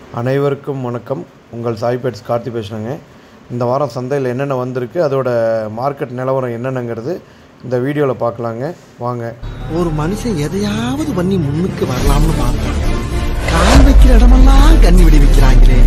அனைவருக்கும் வணக்கம் உங்கள் சாய் பெட்ஸ் கார்த்தி பேசுகிறேங்க இந்த வாரம் சந்தையில் என்னென்ன வந்திருக்கு அதோட மார்க்கெட் நிலவரம் என்னென்னங்கிறது இந்த வீடியோவில் பார்க்கலாங்க வாங்க ஒரு மனுஷன் எதையாவது பண்ணி முன்னுக்கு வரலாம்னு பார்த்தான் கால் வைக்கிற இடமெல்லாம் கண்ணி விடி வைக்கிறாங்களே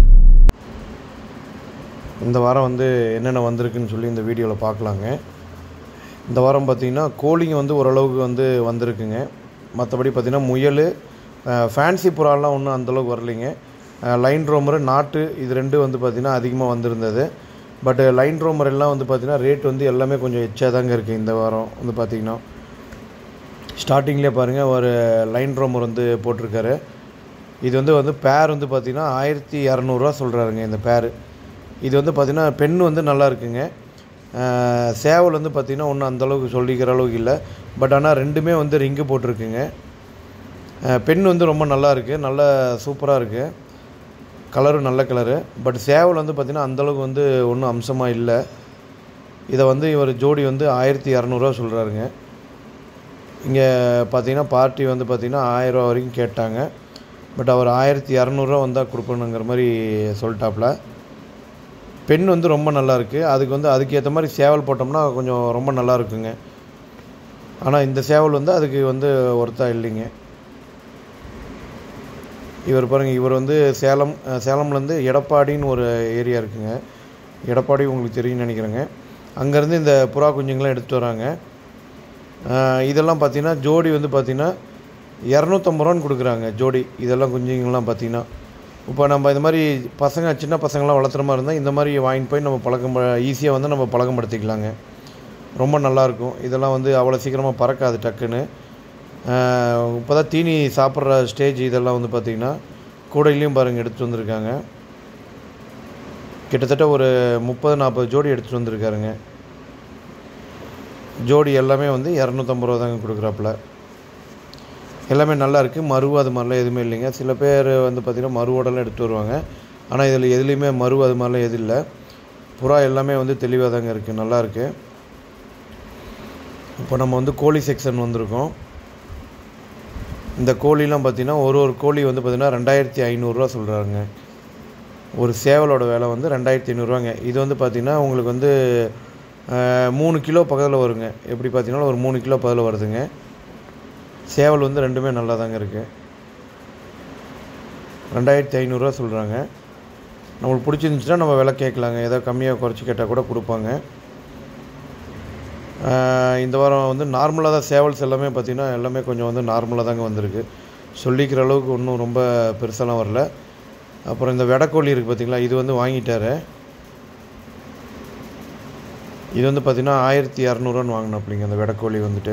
இந்த வாரம் வந்து என்னென்ன வந்திருக்குன்னு சொல்லி இந்த வீடியோவில் பார்க்கலாங்க இந்த வாரம் பார்த்திங்கன்னா கோழிங்க வந்து ஓரளவுக்கு வந்து வந்திருக்குங்க மற்றபடி பார்த்திங்கன்னா முயல் ஃபேன்சி புறாலாம் ஒன்றும் அந்தளவுக்கு வரலைங்க லைன் ரோமரு நாட்டு இது ரெண்டும் வந்து பார்த்திங்கன்னா அதிகமாக வந்திருந்தது பட் லைன் ரோமர் எல்லாம் வந்து பார்த்திங்கன்னா ரேட் வந்து எல்லாமே கொஞ்சம் எச்சாக தாங்க இருக்குது இந்த வாரம் வந்து பார்த்திங்கன்னா ஸ்டார்டிங்லேயே பாருங்கள் ஒரு லைன் ரோமர் வந்து போட்டிருக்காரு இது வந்து வந்து பேர் வந்து பார்த்திங்கன்னா ஆயிரத்தி இரநூறுவா சொல்கிறாருங்க இந்த பேர் இது வந்து பார்த்திங்கன்னா பெண் வந்து நல்லா இருக்குங்க அஹ் சேவல் வந்து பார்த்திங்கன்னா ஒன்றும் அந்தளவுக்கு சொல்லிக்கிற அளவுக்கு இல்லை பட் ஆனால் ரெண்டுமே வந்து ரிங்கு போட்டிருக்குங்க அஹ் பெண் வந்து ரொம்ப நல்லா இருக்குது நல்ல சூப்பராக இருக்குது கலரும் நல்ல கலரு பட் சேவல் வந்து பார்த்திங்கன்னா அந்தளவுக்கு வந்து ஒன்றும் அம்சமாக இல்லை இதை வந்து இவர் ஜோடி வந்து ஆயிரத்தி இரநூறுவா சொல்கிறாருங்க இங்கே பார்த்தீங்கன்னா பார்ட்டி வந்து பார்த்திங்கன்னா ஆயிரரூவா வரைக்கும் கேட்டாங்க பட் அவர் ஆயிரத்தி இரநூறுவா வந்தால் கொடுப்பணுங்கிற மாதிரி சொல்லிட்டாப்புல பெண் வந்து ரொம்ப நல்லா இருக்குது அதுக்கு வந்து அதுக்கேற்ற மாதிரி சேவல் போட்டோம்னா கொஞ்சம் ரொம்ப நல்லா இருக்குங்க ஆனால் இந்த சேவல் வந்து அதுக்கு வந்து ஒர்த்தா இல்லைங்க இவர் பாருங்கள் இவர் வந்து சேலம் அஹ், சேலம்லேருந்து எடப்பாடின்னு ஒரு ஏரியா இருக்குங்க எடப்பாடி உங்களுக்கு தெரியும்னு நினைக்கிறேங்க அங்கேருந்து இந்த புறா குஞ்சுங்களாம் எடுத்துகிட்டு வராங்க அஹ், இதெல்லாம் பார்த்தீங்கன்னா ஜோடி வந்து பார்த்தீங்கன்னா இரநூத்தம்பது ரூபான்னு கொடுக்குறாங்க ஜோடி இதெல்லாம் குஞ்சுங்கள்லாம் பார்த்தீங்கன்னா இப்போ நம்ம இந்த மாதிரி பசங்க சின்ன பசங்களாம் வளர்த்துற மாதிரி இருந்தால் இந்த மாதிரி வாங்கிட்டு போய் நம்ம பழக்கம் ஈஸியாக வந்து நம்ம பழக்கப்படுத்திக்கலாங்க ரொம்ப நல்லாயிருக்கும் இதெல்லாம் வந்து அவ்வளோ சீக்கிரமாக பறக்காது டக்குன்னு இப்போ தான் தீனி சாப்பிட்ற ஸ்டேஜ் இதெல்லாம் வந்து பார்த்திங்கன்னா கூடையிலையும் பாருங்கள் எடுத்துகிட்டு வந்திருக்காங்க கிட்டத்தட்ட ஒரு முப்பது நாற்பது ஜோடி எடுத்துகிட்டு வந்திருக்காருங்க ஜோடி எல்லாமே வந்து இரநூத்தம்பது ரூபா தாங்க கொடுக்குறாப்புல எல்லாமே நல்லா இருக்குது மறு அது மாதிரிலாம் எதுவுமே இல்லைங்க சில பேர் வந்து பார்த்திங்கன்னா மறுவோடலாம் எடுத்துகிட்டு வருவாங்க ஆனால் இதில் எதுலேயுமே மறு அது மாதிரிலாம் எதுவும் இல்லை புறா எல்லாமே வந்து தெளிவாக தாங்க இருக்குது நல்லா இருக்குது இப்போ நம்ம வந்து கோழி செக்ஷன் வந்திருக்கோம் இந்த கோழிலாம் பார்த்தீங்கன்னா ஒரு ஒரு கோழி வந்து பார்த்திங்கன்னா ரெண்டாயிரத்தி ஐநூறுரூவா சொல்கிறாங்க ஒரு சேவலோட விலை வந்து ரெண்டாயிரத்தி ஐநூறுரூவாங்க இது வந்து பார்த்திங்கன்னா உங்களுக்கு வந்து அஹ், மூணு கிலோ பக்கத்தில் வருங்க எப்படி பார்த்தீங்கன்னா ஒரு மூணு கிலோ பதில் வருதுங்க சேவல் வந்து ரெண்டுமே நல்லா தாங்க இருக்குது ரெண்டாயிரத்தி ஐநூறுரூவா சொல்கிறாங்க நம்மளுக்கு பிடிச்சிருந்துச்சுன்னா நம்ம விலை கேட்கலாங்க ஏதோ கம்மியாக குறைச்சி கேட்டால் கூட கொடுப்பாங்க ஆஹ் இந்த வாரம் வந்து நார்மலாக தான் சேவல்ஸ் எல்லாமே பார்த்திங்கன்னா எல்லாமே கொஞ்சம் வந்து நார்மலாக தாங்க வந்திருக்கு சொல்லிக்கிற அளவுக்கு ஒன்றும் ரொம்ப பெருசாலாம் வரல அப்புறம் இந்த வெடக்கோழி இருக்குது பார்த்தீங்களா இது வந்து வாங்கிட்டாரு இது வந்து பார்த்திங்கன்னா ஆயிரத்தி இரநூறுவான்னு வாங்கினாப்பிளிங்க அந்த வெடக்கோழி வந்துட்டு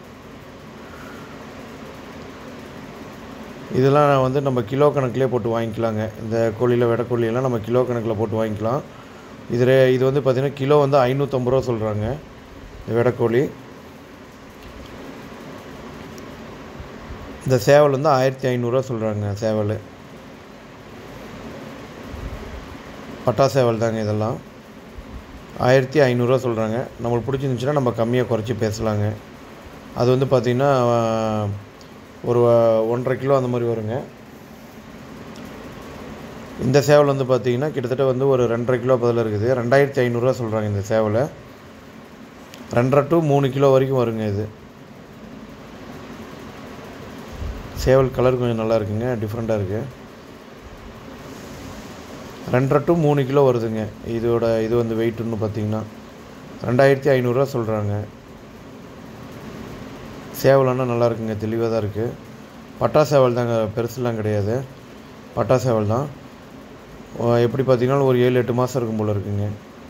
இதெல்லாம் வந்து நம்ம கிலோ கணக்கிலே போட்டு வாங்கிக்கலாங்க இந்த கோழியில் வெடக்கோழியெல்லாம் நம்ம கிலோ கணக்கில் போட்டு வாங்கிக்கலாம் இது ரே- இது வந்து பார்த்திங்கன்னா கிலோ வந்து ஐநூற்றம்பது ரூபா சொல்கிறாங்க இந்த வெடக்கோழி இந்த சேவல் வந்து ஆயிரத்தி ஐநூறுரூவா சொல்கிறாங்க சேவல் பட்டா சேவல் தாங்க இதெல்லாம் ஆயிரத்தி ஐநூறுரூவா சொல்கிறாங்க நம்மளுக்கு பிடிச்சிருந்துச்சுன்னா நம்ம கம்மியாக குறைச்சி பேசலாங்க அது வந்து பார்த்திங்கன்னா ஆஹ், ஒரு ஒன்றரை கிலோ அந்த மாதிரி வருங்க இந்த சேவல் வந்து பார்த்திங்கன்னா கிட்டத்தட்ட வந்து ஒரு ரெண்டரை கிலோ பதில் இருக்குது ரெண்டாயிரத்தி ஐநூறுரூவா சொல்கிறாங்க இந்த சேவலை ரெண்டரை டு மூணு கிலோ வரைக்கும் வருங்க இது சேவல் கலர் கொஞ்சம் நல்லா இருக்குங்க டிஃப்ரெண்ட்டாக இருக்குது ரெண்டரை டு மூணு கிலோ வருதுங்க இதோட இது வந்து வெயிட்டுன்னு பார்த்தீங்கன்னா ரெண்டாயிரத்தி ஐநூறுரூவா சொல்கிறாங்க சேவலானா நல்லா இருக்குங்க தெளிவாக தான் இருக்குது பட்டா சேவல் தாங்க பெருசுலாம் கிடையாது பட்டா சேவல் தான் ஓ, எப்படி பார்த்தீங்கன்னா ஒரு ஏழு எட்டு மாதம் இருக்கும் போல் இருக்குங்க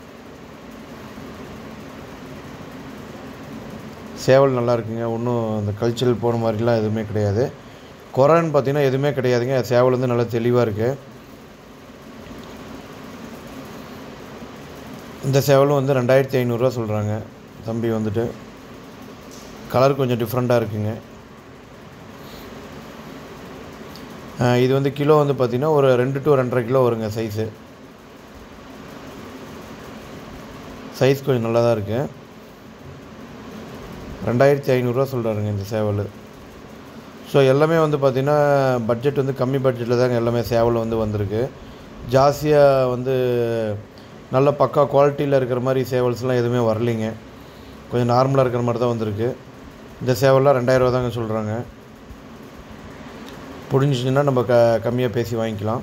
சேவல் நல்லா இருக்குங்க ஒன்றும் அந்த கல்ச்சரல் போன மாதிரிலாம் எதுவுமே கிடையாது குறைன்னு பார்த்தீங்கன்னா எதுவுமே கிடையாதுங்க சேவல் வந்து நல்லா தெளிவாக இருக்குது இந்த சேவலும் வந்து ரெண்டாயிரத்தி ஐநூறுரூவா சொல்கிறாங்க தம்பி வந்துட்டு கலர் கொஞ்சம் டிஃப்ரெண்ட்டாக இருக்குங்க ஆஹ் இது வந்து கிலோ வந்து பார்த்திங்கன்னா ஒரு ரெண்டு டு ரெண்டரை கிலோ வருங்க சைஸு சைஸ் கொஞ்சம் நல்லா தான் இருக்குது ரெண்டாயிரத்தி ஐநூறுரூவா சொல்கிறாருங்க இந்த சேவல் ஸோ எல்லாமே வந்து பார்த்திங்கன்னா பட்ஜெட் வந்து கம்மி பட்ஜெட்டில் தாங்க எல்லாமே சேவல் வந்து வந்திருக்கு ஜாஸ்தியாக வந்து நல்ல பக்கா குவாலிட்டியில் இருக்கிற மாதிரி சேவல்ஸ்லாம் எதுவுமே வரலைங்க கொஞ்சம் நார்மலாக இருக்கிற மாதிரி தான் வந்திருக்கு இந்த சேவல்லாம் ரெண்டாயிரரூவா தாங்க சொல்கிறாங்க புடிஞ்சிச்சுன்னா நம்ம க கம்மியாக பேசி வாங்கிக்கலாம்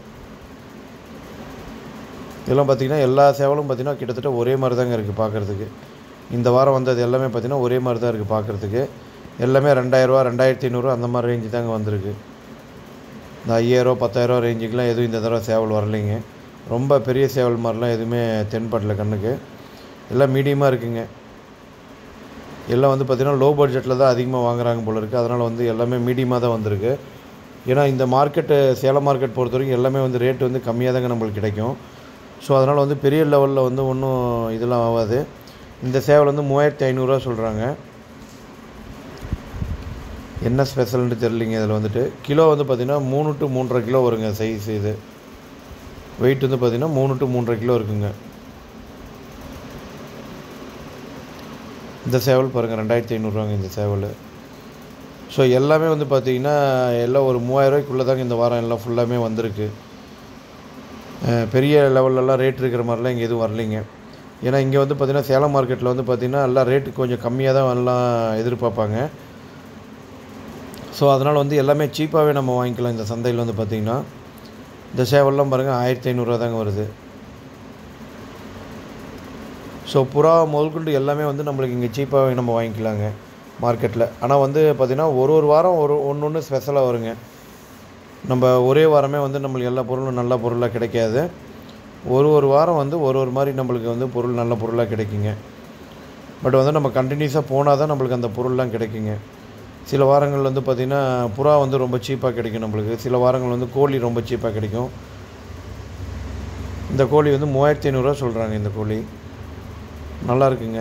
இதெல்லாம் பார்த்திங்கன்னா எல்லா சேவலும் பார்த்திங்கன்னா கிட்டத்தட்ட ஒரே மாதிரி தாங்க இருக்குது பார்க்குறதுக்கு இந்த வாரம் வந்தது எல்லாமே பார்த்திங்கன்னா ஒரே மாதிரி தான் இருக்குது பார்க்குறதுக்கு எல்லாமே ரெண்டாயிரரூவா ரெண்டாயிரத்தி ஐநூறுரூவா அந்த மாதிரி ரேஞ்சு தாங்க வந்திருக்கு இந்த ஐயாயிரரூவா பத்தாயிரரூவா ரேஞ்சுக்கெலாம் எதுவும் இந்த தடவை சேவல் வரலைங்க ரொம்ப பெரிய சேவல் மாதிரிலாம் எதுவுமே தென்படல கண்ணுக்கு எல்லாம் மீடியமாக இருக்குங்க எல்லாம் வந்து பார்த்திங்கன்னா லோ பட்ஜெட்டில் தான் அதிகமாக வாங்குறாங்க போல இருக்குது அதனால் வந்து எல்லாமே மீடியமாக தான் வந்திருக்கு ஏன்னா இந்த மார்க்கெட்டு சேலம் மார்க்கெட் பொறுத்த வரைக்கும் எல்லாமே வந்து ரேட் வந்து கம்மியாக தாங்க நம்மளுக்கு கிடைக்கும் ஸோ அதனால் வந்து பெரிய லெவலில் வந்து ஒன்றும் இதெல்லாம் ஆகாது இந்த சேவல் வந்து மூவாயிரத்தி ஐநூறுரூவா சொல்கிறாங்க என்ன ஸ்பெஷல்னு தெரிலிங்க இதில் வந்துட்டு கிலோ வந்து பார்த்திங்கன்னா மூணு டு மூன்றரை கிலோ வருங்க சைஸ் இது வெயிட் வந்து பார்த்திங்கன்னா மூணு டு மூன்றரை கிலோ இருக்குங்க இந்த சேவல் பாருங்கள் ரெண்டாயிரத்தி ஐநூறுரூவாங்க இந்த சேவல் ஸோ எல்லாமே வந்து பார்த்திங்கன்னா எல்லாம் ஒரு மூவாயிரரூவாய்க்குள்ளே தாங்க இந்த வாரம் எல்லாம் ஃபுல்லாமே வந்திருக்கு அஹ் பெரிய லெவல்லலாம் ரேட் இருக்கிற மாதிரிலாம் இங்கே எதுவும் வரலைங்க ஏன்னா இங்கே வந்து பார்த்திங்கன்னா சேலம் மார்க்கெட்டில் வந்து பார்த்திங்கன்னா எல்லாம் ரேட்டு கொஞ்சம் கம்மியாக தான் எல்லாம் எதிர்பார்ப்பாங்க ஸோ அதனால் வந்து எல்லாமே சீப்பாகவே நம்ம வாங்கிக்கலாம் இந்த சந்தையில் வந்து பார்த்திங்கன்னா இந்த சேவல்லாம் பாருங்கள் ஆயிரத்தி ஐநூறுரூவா தாங்க வருது ஸோ புறா முதற்கொண்டு எல்லாமே வந்து நம்மளுக்கு இங்கே சீப்பாகவே நம்ம வாங்கிக்கலாங்க மார்க்கெட்டில் ஆனால் வந்து பார்த்திங்கன்னா ஒரு ஒரு வாரம் ஒரு ஒன்று ஒன்று ஸ்பெஷலாக வருங்க நம்ம ஒரே வாரமே வந்து நம்மளுக்கு எல்லா பொருளும் நல்ல பொருளாக கிடைக்காது ஒரு ஒரு வாரம் வந்து ஒரு ஒரு மாதிரி நம்மளுக்கு வந்து பொருள் நல்ல பொருளாக கிடைக்குங்க பட் வந்து நம்ம கண்டினியூஸாக போனால் தான் நம்மளுக்கு அந்த பொருள்லாம் கிடைக்குங்க சில வாரங்கள் வந்து பார்த்திங்கன்னா புறா வந்து ரொம்ப சீப்பாக கிடைக்கும் நம்மளுக்கு சில வாரங்கள் வந்து கோழி ரொம்ப சீப்பாக கிடைக்கும் இந்த கோழி வந்து மூவாயிரத்தி ஐநூறுரூவா சொல்கிறாங்க இந்த கோழி நல்லா இருக்குங்க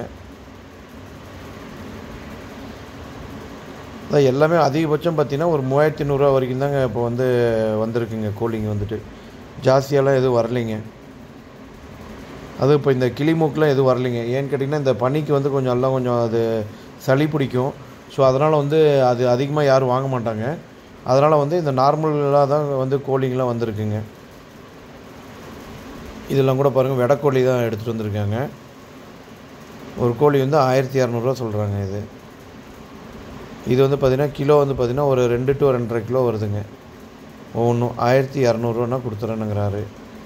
அதான் எல்லாமே அதிகபட்சம் பார்த்தீங்கன்னா ஒரு மூவாயிரத்தி நூறுரூவா வரைக்கும் தாங்க இப்போ வந்து வந்திருக்குங்க கோழிங்க வந்துட்டு ஜாஸ்தியாலாம் எதுவும் வரலைங்க அது இப்போ இந்த கிளிமூக்கெலாம் எதுவும் வரலைங்க ஏன்னு கேட்டிங்கன்னா இந்த பனிக்கு வந்து கொஞ்சம் எல்லாம் கொஞ்சம் அது சளி பிடிக்கும் ஸோ அதனால் வந்து அது அதிகமாக யாரும் வாங்க மாட்டாங்க அதனால் வந்து இந்த நார்மலாக தான் வந்து கோழிங்கெலாம் வந்திருக்குங்க இதெல்லாம் கூட பாருங்கள் வெடக்கோழி தான் எடுத்துகிட்டு வந்திருக்காங்க ஒரு கோழி வந்து ஆயிரத்தி இரநூறுவா சொல்கிறாங்க இது இது வந்து பார்த்திங்கன்னா கிலோ வந்து பார்த்திங்கன்னா ஒரு ரெண்டு டு ரெண்டரை கிலோ வருதுங்க ஒவ்வொன்றும் ஆயிரத்தி இரநூறுவானா கொடுத்துறேனுங்கிறாரு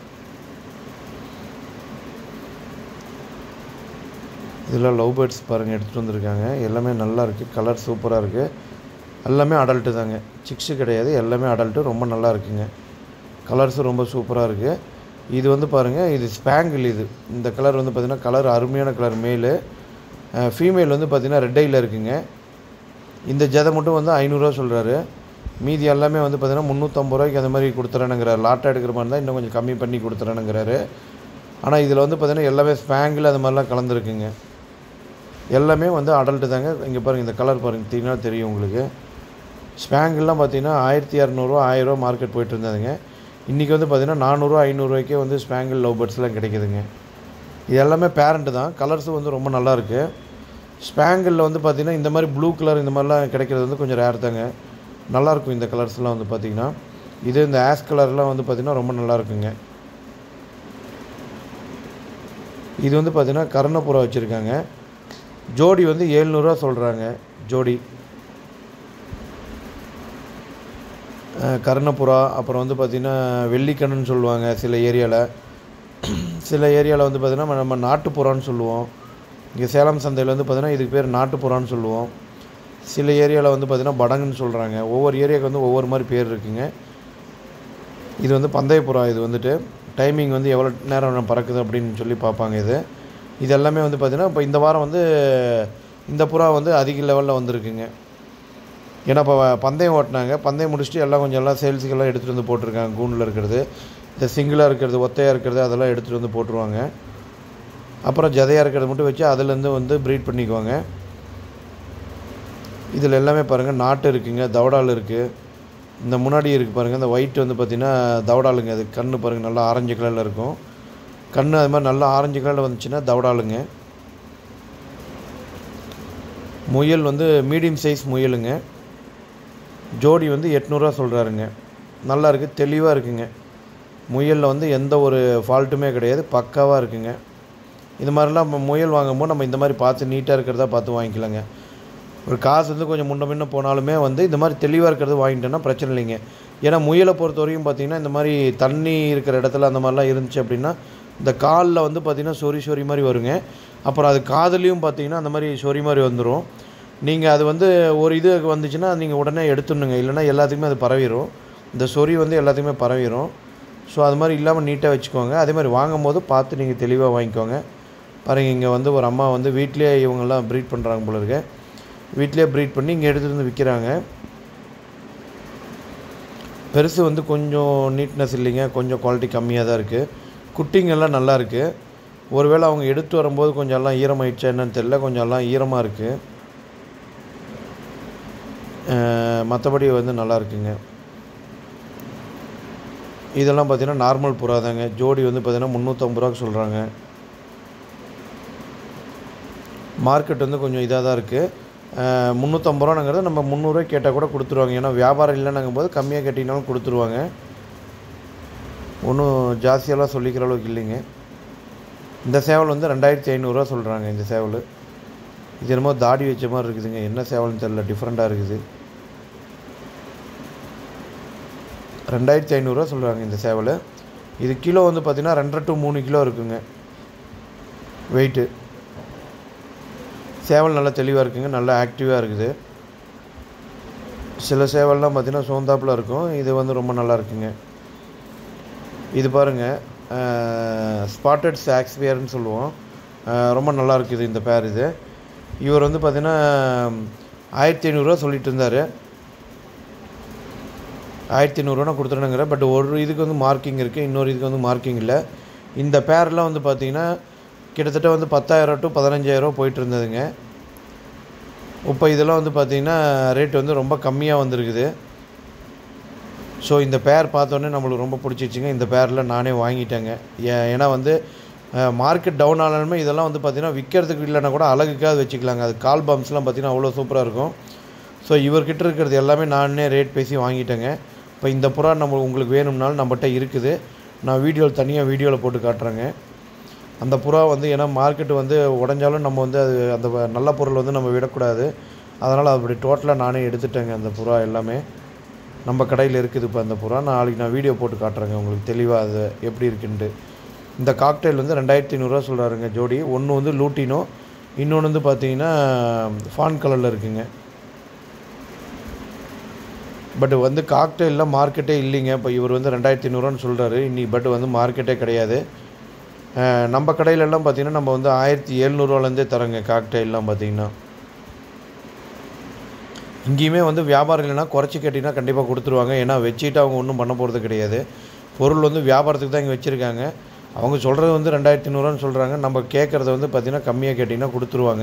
இதில் லவ் பேர்ட்ஸ் பாருங்கள் எடுத்துகிட்டு வந்திருக்காங்க எல்லாமே நல்லா இருக்குது கலர் சூப்பராக இருக்குது எல்லாமே அடல்ட்டு தாங்க சிக்ஸு கிடையாது எல்லாமே அடல்ட்டு ரொம்ப நல்லா இருக்குங்க கலர்ஸும் ரொம்ப சூப்பராக இருக்குது இது வந்து பாருங்கள் இது ஸ்பேங்கிள் இது இந்த கலர் வந்து பார்த்திங்கன்னா கலர் அருமையான கலர் மேலு ஃபீமேல் வந்து பார்த்திங்கன்னா ரெட் ஐயில் இருக்குங்க இந்த ஜதை மட்டும் வந்து ஐநூறுரூவா சொல்கிறாரு மீதி எல்லாமே வந்து பார்த்திங்கன்னா முந்நூற்றம்பது ரூபாய்க்கு அந்த மாதிரி கொடுத்துறேனுங்கிறார் லாட்டாக எடுக்கிற மாதிரி இருந்தால் இன்னும் கொஞ்சம் கம்மி பண்ணி கொடுத்துறேனுங்கிறாரு ஆனால் இதில் வந்து பார்த்திங்கன்னா எல்லாமே ஸ்பேங்கிள் அது மாதிரிலாம் கலந்துருக்குங்க எல்லாமே வந்து அடல்ட்டு தாங்க இங்கே பாருங்கள் இந்த கலர் பாருங்கள் பார்த்தீங்கன்னா தெரியும் உங்களுக்கு ஸ்பேங்கிள்லாம் பார்த்தீங்கன்னா ஆயிரத்தி இரநூறுவா ஆயிரரூவா மார்க்கெட் போயிட்டு இருந்ததுங்க இன்றைக்கி வந்து பார்த்திங்கன்னா நானூறுரூவா ஐநூறுரூவாய்க்கே வந்து ஸ்பேங்கிள் லவ் பேர்ட்ஸ்லாம் கிடைக்குதுங்க இது எல்லாமே பேரண்ட்டு தான் கலர்ஸும் வந்து ரொம்ப நல்லா இருக்குது ஸ்பேங்கிளில் வந்து பார்த்திங்கன்னா இந்த மாதிரி ப்ளூ கலர் இந்த மாதிரிலாம் கிடைக்கிறது வந்து கொஞ்சம் ரேர் தாங்க நல்லாயிருக்கும் இந்த கலர்ஸ்லாம் வந்து பார்த்திங்கன்னா இது இந்த ஆஷ் கலர்லாம் வந்து பார்த்திங்கன்னா ரொம்ப நல்லா இருக்குங்க இது வந்து பார்த்திங்கன்னா கர்ணப்புறா வச்சுருக்காங்க ஜோடி வந்து ஏழ்நூறுவா சொல்கிறாங்க ஜோடி அஹ் கர்ணப்புறா அப்புறம் வந்து பார்த்திங்கன்னா வெள்ளிக்கண்ணுன்னு சொல்லுவாங்க சில ஏரியாவில் சில ஏரியாவில் வந்து பார்த்திங்கன்னா நம்ம நாட்டுப்புறான்னு சொல்லுவோம் இங்கே சேலம் சந்தையில் வந்து பார்த்திங்கன்னா இதுக்கு பேர் நாட்டுப்புறான்னு சொல்லுவோம் சில ஏரியாவில் வந்து பார்த்திங்கன்னா படங்குன்னு சொல்கிறாங்க ஒவ்வொரு ஏரியாவுக்கு வந்து ஒவ்வொரு மாதிரி பேர் இருக்குங்க இது வந்து பந்தயப்புறா இது வந்துட்டு டைமிங் வந்து எவ்வளோ நேரம் பறக்குது அப்படின்னு சொல்லி பார்ப்பாங்க இது இது எல்லாமே வந்து பார்த்திங்கன்னா இப்போ இந்த வாரம் வந்து இந்த புறா வந்து அதிக லெவலில் வந்திருக்குங்க ஏன்னா இப்போ பந்தயம் ஓட்டினாங்க பந்தயம் முடிச்சுட்டு எல்லாம் கொஞ்சம் எல்லாம் சேல்ஸுக்கெல்லாம் எடுத்துகிட்டு வந்து போட்டிருக்காங்க கூண்டில் இருக்கிறது இந்த சிங்கிளாக இருக்கிறது ஒத்தையாக இருக்கிறது அதெல்லாம் எடுத்துகிட்டு வந்து போட்டுருவாங்க அப்புறம் ஜதையாக இருக்கிறத மட்டும் வச்சு அதுலேருந்து வந்து ப்ரீட் பண்ணிக்குவாங்க இதில் எல்லாமே பாருங்கள் நாட்டு இருக்குங்க தவடால் இருக்குது இந்த முன்னாடி இருக்குது பாருங்கள் இந்த ஒயிட் வந்து பார்த்திங்கன்னா தவடாலுங்க அது கண்ணு பாருங்கள் நல்லா ஆரஞ்சு கலரில் இருக்கும் கண்ணு அது மாதிரி நல்லா ஆரஞ்சு கலரில் வந்துச்சுன்னா தவடாலுங்க முயல் வந்து மீடியம் சைஸ் முயலுங்க ஜோடி வந்து எட்நூறுரூவா சொல்கிறாருங்க நல்லா இருக்குது தெளிவாக இருக்குங்க முயலில் வந்து எந்த ஒரு ஃபால்ட்டுமே கிடையாது பக்காவாக இருக்குங்க இது மாதிரிலாம் நம்ம முயல் வாங்கும்போது நம்ம இந்த மாதிரி பார்த்து நீட்டாக இருக்கிறதா பார்த்து வாங்கிக்கலாங்க ஒரு காசு வந்து கொஞ்சம் முன்ன பின்ன போனாலுமே வந்து இந்த மாதிரி தெளிவாக இருக்கிறது வாங்கிட்டோன்னா பிரச்சனை இல்லைங்க ஏன்னா முயலை பொறுத்த வரைக்கும் பார்த்திங்கன்னா இந்த மாதிரி தண்ணி இருக்கிற இடத்துல அந்த மாதிரிலாம் இருந்துச்சு அப்படின்னா இந்த காலில் வந்து பார்த்திங்கன்னா சொறி சொறி மாதிரி வருங்க அப்புறம் அது காதுலேயும் பார்த்திங்கன்னா அந்த மாதிரி சொறி மாதிரி வந்துடும் நீங்கள் அது வந்து ஒரு இது வந்துச்சுன்னா நீங்கள் உடனே எடுத்துடணுங்க இல்லைன்னா எல்லாத்துக்குமே அது பரவிடும் இந்த சொறி வந்து எல்லாத்துக்குமே பரவிடும் ஸோ அது மாதிரி இல்லாமல் நீட்டாக வச்சுக்கோங்க அதே மாதிரி வாங்கும் போது பார்த்து நீங்கள் தெளிவாக வாங்கிக்கோங்க பாருங்கள் இங்கே வந்து ஒரு அம்மா வந்து வீட்டிலே இவங்கெல்லாம் ப்ரீட் பண்ணுறாங்க போல இருக்கு வீட்டிலே ப்ரீட் பண்ணி இங்கே எடுத்துகிட்டு வந்து விற்கிறாங்க பெருசு வந்து கொஞ்சம் நீட்னஸ் இல்லைங்க கொஞ்சம் குவாலிட்டி கம்மியாக தான் இருக்குது குட்டிங்கெல்லாம் நல்லா இருக்குது ஒருவேளை அவங்க எடுத்து வரும்போது கொஞ்சம் எல்லாம் ஈரமாயிடுச்சா என்னன்னு தெரியல கொஞ்சம் எல்லாம் ஈரமாக இருக்குது மற்றபடி வந்து நல்லா இருக்குங்க இதெல்லாம் பார்த்தீங்கன்னா நார்மல் புறா தாங்க ஜோடி வந்து பார்த்தீங்கன்னா முந்நூற்றம்பது ரூபாய்க்கு சொல்கிறாங்க மார்க்கெட் வந்து கொஞ்சம் இதாக தான் இருக்குது முந்நூற்றம்பது ரூபாங்கிறது நம்ம முந்நூறுரூவா கேட்டால் கூட கொடுத்துருவாங்க ஏன்னா வியாபாரம் இல்லைன்னுங்கும் போது கம்மியாக கேட்டிங்கனாலும் கொடுத்துருவாங்க ஒன்றும் ஜாஸ்தியெல்லாம் சொல்லிக்கிற அளவுக்கு இல்லைங்க இந்த சேவல் வந்து ரெண்டாயிரத்தி ஐநூறுரூவா சொல்கிறாங்க இந்த சேவல் இது என்னமோ தாடி வச்ச மாதிரி இருக்குதுங்க என்ன சேவல்னு தெரில டிஃப்ரெண்ட்டாக இருக்குது ரெண்டாயிரத்தி ஐநூறுரூவா சொல்கிறாங்க இந்த சேவல் இது கிலோ வந்து பார்த்திங்கன்னா ரெண்டரை டு மூணு கிலோ இருக்குங்க வெயிட்டு சேவல் நல்லா தெளிவாக இருக்குங்க நல்லா ஆக்டிவாக இருக்குது சில சேவல்லாம் பார்த்திங்கன்னா சோந்தாப்பில் இருக்கும் இது வந்து ரொம்ப நல்லா இருக்குங்க இது பாருங்கள் ஸ்பாட்டட் சாக்ஸ்பியர்னு சொல்லுவோம் அஹ் ரொம்ப நல்லா இருக்குது இந்த பேர் இது இவர் வந்து பார்த்திங்கன்னா ஆயிரத்தி ஐநூறுரூவா சொல்லிட்டு இருந்தார் ஆயிரத்தி ஐநூறுரூவா கொடுத்துருணுங்கிற பட் ஒரு இதுக்கு வந்து மார்க்கிங் இருக்குது இன்னொரு இதுக்கு வந்து மார்க்கிங் இல்லை இந்த பேர்லாம் வந்து பார்த்திங்கன்னா கிட்டத்தட்ட வந்து பத்தாயிரம் டு பதினஞ்சாயிரம் போயிட்டு இருந்ததுங்க இப்போ இதெல்லாம் வந்து பார்த்திங்கன்னா ரேட் வந்து ரொம்ப கம்மியாக வந்திருக்குது ஸோ இந்த பேர் பார்த்தோன்னே நம்மளுக்கு ரொம்ப பிடிச்சிச்சிங்க இந்த பேரில் நானே வாங்கிட்டேங்க ஏ- ஏன்னா வந்து மார்க்கெட் டவுன் ஆனாலுமே இதெல்லாம் வந்து பார்த்திங்கன்னா விற்கிறதுக்கு இல்லைன்னா கூட அழகுக்காக வச்சுக்கலாங்க அது கால் பம்ப்ஸ்லாம் பார்த்திங்கன்னா அவ்வளோ சூப்பராக இருக்கும் ஸோ இவர்கிட்ட இருக்கிறது எல்லாமே நானே ரேட் பேசி வாங்கிட்டேங்க இப்போ இந்த புறா நம்ம உங்களுக்கு வேணும்னாலும் நம்மகிட்ட இருக்குது நான் வீடியோவில் தனியாக வீடியோவில் போட்டு காட்டுறேங்க அந்த புறா வந்து ஏன்னா மார்க்கெட் வந்து உடஞ்சாலும் நம்ம வந்து அது அந்த வ- நல்ல பொருள் வந்து நம்ம விடக்கூடாது அதனால் அப்படி டோட்டலாக நானே எடுத்துட்டேங்க அந்த புறா எல்லாமே நம்ம கடையில் இருக்குது இப்போ அந்த புறா நாளைக்கு நான் வீடியோ போட்டு காட்டுறேங்க உங்களுக்கு தெளிவாக அது எப்படி இருக்குன்ட்டு இந்த காக்டெயில் வந்து ரெண்டாயிரத்தி ஐநூறுரூவா சொல்கிறாருங்க ஜோடி ஒன்று வந்து லூட்டினோ இன்னொன்று வந்து பார்த்தீங்கன்னா ஃபான் கலரில் இருக்குங்க பட் வந்து காக்டெயிலில் மார்க்கெட்டே இல்லைங்க இப்போ இவர் வந்து ரெண்டாயிரத்தி ஐநூறுவான்னு சொல்கிறாரு இன்னி பட் வந்து மார்க்கெட்டே கிடையாது அஹ் நம்ம கடையிலெல்லாம் பார்த்தீங்கன்னா நம்ம வந்து ஆயிரத்தி எழுநூறுவாலேருந்தே தரோங்க காக்டெயிலெலாம் பார்த்தீங்கன்னா இங்கேயுமே வந்து வியாபாரம் இல்லைன்னா குறைச்சி கேட்டிங்கன்னா கண்டிப்பாக கொடுத்துருவாங்க ஏன்னா வச்சுட்டு அவங்க ஒன்றும் பண்ண போகிறது கிடையாது பொருள் வந்து வியாபாரத்துக்கு தான் இங்கே வச்சுருக்காங்க அவங்க சொல்கிறது வந்து ரெண்டாயிரத்தி ஐநூறுவான்னு சொல்கிறாங்க நம்ம கேட்குறத வந்து பார்த்திங்கன்னா கம்மியாக கேட்டிங்கன்னா கொடுத்துருவாங்க